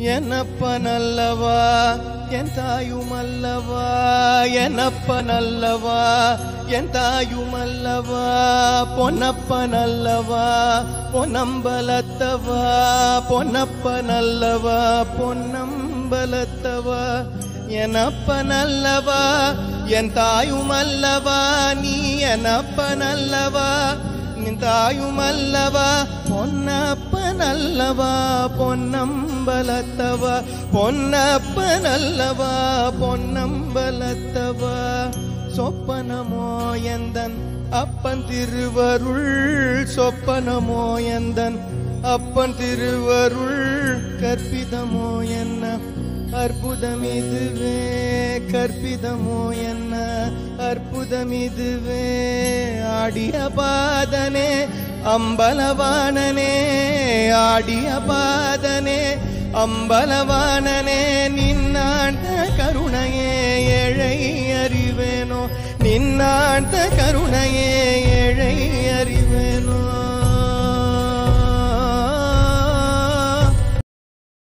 என்னப்பனல்லவா என் தாயுமல்லவா என்னப்பனல்லவா என் தாயுமல்லவா பொன்னப்பனல்லவா பொன்னம்பலத்தவா பொன்னப்பனல்லவா பொன்னம்பலத்தவா எனப்பனல்லவா என் தாயுமல்லவா நீ எனப்பனல்லவா நின் தாயுமல்லவா பொன்னப்பனல்லவா பொன்னம்பலத்தவா பொன்னப்பனல்லவா பொன்னம்பலத்தவா சொப்பனமோ எந்தன் அப்பன் திருவருள் சொப்பனமோ எந்தன் அப்பன் திருவருள் கற்பிதமோ என்ன அற்புதம் இதுவே கற்பிதமோ என்ன அற்புதம் இதுவே ஆடிய பாதனே அம்பலவானனே ஆடிய பாதனே அம்பலவானனே நின்னாண்ட கருணையே ஏழை அறிவேனோ நின்னாண்ட கருணையே ஏழை அறிவே